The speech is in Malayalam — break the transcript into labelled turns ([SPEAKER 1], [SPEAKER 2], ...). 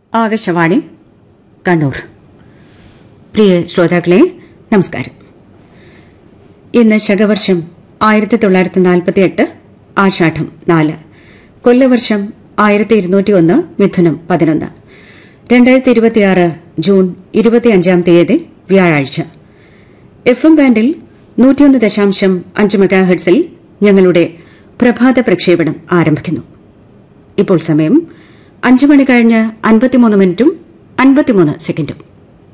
[SPEAKER 1] ആകാശവാണി കണ്ണൂർ പ്രിയ ശ്രോതാക്കളെ നമസ്കാരം ഇന്ന് ശകവർഷം ആയിരത്തി തൊള്ളായിരത്തി നാൽപ്പത്തി എട്ട് ആഷാഢം നാല് കൊല്ലവർഷം ആയിരത്തി ഇരുന്നൂറ്റി ഒന്ന് മിഥുനം പതിനൊന്ന് രണ്ടായിരത്തി ഇരുപത്തിയാറ് ജൂൺ ഇരുപത്തിയഞ്ചാം തീയതി വ്യാഴാഴ്ച എഫ് എം ബാൻഡിൽ നൂറ്റിയൊന്ന് ദശാംശം അഞ്ച് മെഗാഹെഡ്സിൽ ഞങ്ങളുടെ പ്രഭാത പ്രക്ഷേപണം ആരംഭിക്കുന്നു ഇപ്പോൾ സമയം അഞ്ച് മണി കഴിഞ്ഞ് അൻപത്തിമൂന്ന് മിനിറ്റും അൻപത്തിമൂന്ന് സെക്കൻഡും